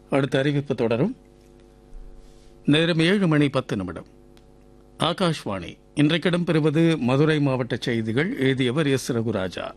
அடுத்த அறிவிப்பு தொடரும் நேரம் ஏழு மணி பத்து நிமிடம் ஆகாஷ்வாணி இன்றைக்கு இடம்பெறுவது மதுரை மாவட்ட செய்திகள் எழுதியவர் எஸ் ரகுராஜா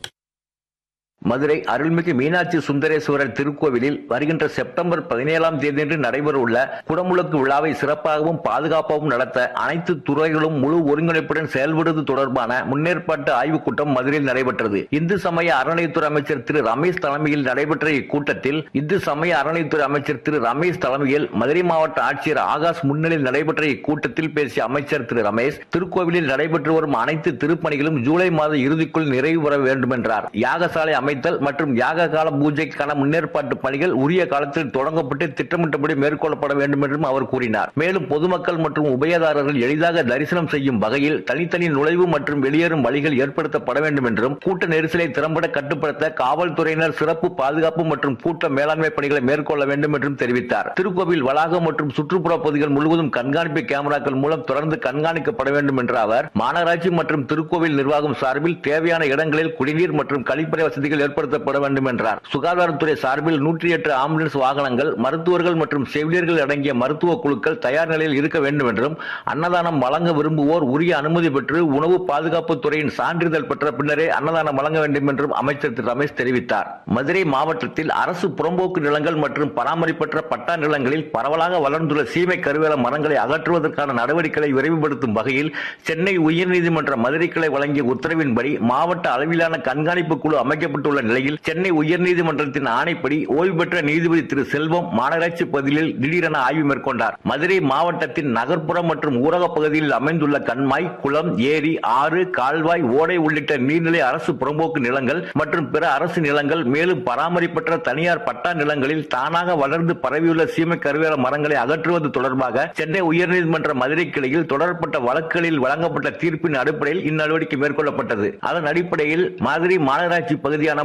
மதுரை அருள்மிகு மீனாட்சி சுந்தரேஸ்வரர் திருக்கோவிலில் வருகின்ற செப்டம்பர் பதினேழாம் தேதியன்று நடைபெறவுள்ள குடமுழுக்கு விழாவை சிறப்பாகவும் பாதுகாப்பாகவும் நடத்த அனைத்து துறைகளும் முழு ஒருங்கிணைப்புடன் செயல்படுவது தொடர்பான முன்னேற்பாட்டு ஆய்வுக் கூட்டம் மதுரையில் நடைபெற்றது இந்து சமய அறநிலையத்துறை அமைச்சர் திரு ரமேஷ் தலைமையில் நடைபெற்ற இக்கூட்டத்தில் இந்து சமய அறநிலையத்துறை அமைச்சர் திரு ரமேஷ் தலைமையில் மதுரை மாவட்ட ஆட்சியர் ஆகாஷ் முன்னிலையில் நடைபெற்ற இக்கூட்டத்தில் பேசிய அமைச்சர் திரு ரமேஷ் திருக்கோவிலில் நடைபெற்று வரும் அனைத்து திருப்பணிகளும் ஜூலை மாத இறுதிக்குள் நிறைவு பெற வேண்டும் என்றார் யாகசாலை அமைத்தல் மற்றும் யாக கால பூஜைக்கான முன்னேற்பாட்டு பணிகள் உரிய காலத்தில் தொடங்கப்பட்டு திட்டமிட்டபடி மேற்கொள்ளப்பட வேண்டும் என்றும் அவர் கூறினார் மேலும் பொதுமக்கள் மற்றும் உபயதாரர்கள் எளிதாக தரிசனம் செய்யும் வகையில் தனித்தனி நுழைவு மற்றும் வெளியேறும் வழிகள் ஏற்படுத்தப்பட வேண்டும் என்றும் கூட்ட நெரிசலை திறம்பட கட்டுப்படுத்த காவல்துறையினர் சிறப்பு பாதுகாப்பு மற்றும் கூட்ட மேலாண்மை பணிகளை மேற்கொள்ள வேண்டும் என்றும் தெரிவித்தார் திருக்கோவில் வளாகம் மற்றும் சுற்றுப்புற பகுதிகள் முழுவதும் கண்காணிப்பு கேமராக்கள் மூலம் தொடர்ந்து கண்காணிக்கப்பட வேண்டும் என்ற அவர் மாநகராட்சி மற்றும் திருக்கோவில் நிர்வாகம் சார்பில் தேவையான இடங்களில் குடிநீர் மற்றும் கழிப்பறை வசதிகள் ஏற்படுத்தப்பட வேண்டும் என்றார் சுகாதாரத்துறை சார்பில் நூற்றி எட்டு ஆம்புலன்ஸ் வாகனங்கள் மருத்துவர்கள் மற்றும் செவிலியர்கள் அடங்கிய மருத்துவ குழுக்கள் தயார் நிலையில் இருக்க வேண்டும் என்றும் அன்னதானம் வழங்க விரும்புவோர் உரிய அனுமதி பெற்று உணவு பாதுகாப்பு துறையின் சான்றிதழ் பெற்ற பின்னரே அன்னதானம் வழங்க வேண்டும் என்றும் அமைச்சர் திரு ரமேஷ் தெரிவித்தார் மதுரை மாவட்டத்தில் அரசு புறம்போக்கு நிலங்கள் மற்றும் பராமரிப்பற்ற பட்டா நிலங்களில் பரவலாக வளர்ந்துள்ள சீமை கருவேல மரங்களை அகற்றுவதற்கான நடவடிக்கைகளை விரைவுபடுத்தும் வகையில் சென்னை உயர்நீதிமன்ற மதுரை கிளை வழங்கிய உத்தரவின்படி மாவட்ட அளவிலான கண்காணிப்பு குழு அமைக்கப்பட்டுள்ள நிலையில் சென்னை உயர்நீதிமன்றத்தின் ஆணைப்படி ஓய்வு பெற்ற நீதிபதி திரு செல்வம் மாநகராட்சி பகுதியில் திடீரென ஆய்வு மேற்கொண்டார் மதுரை மாவட்டத்தின் நகர்ப்புறம் மற்றும் ஊரக பகுதியில் அமைந்துள்ள கண்மாய் குளம் ஏரி ஆறு கால்வாய் ஓடை உள்ளிட்ட நீர்நிலை அரசு புறம்போக்கு நிலங்கள் மற்றும் பிற அரசு நிலங்கள் மேலும் பராமரிப்பற்ற தனியார் பட்டா நிலங்களில் தானாக வளர்ந்து பரவியுள்ள சீமை கருவேல மரங்களை அகற்றுவது தொடர்பாக சென்னை உயர்நீதிமன்ற மதுரை கிளையில் தொடரப்பட்ட வழக்குகளில் வழங்கப்பட்ட தீர்ப்பின் அடிப்படையில் இந்நடவடிக்கை மேற்கொள்ளப்பட்டது அதன் அடிப்படையில் மதுரை மாநகராட்சி பகுதியான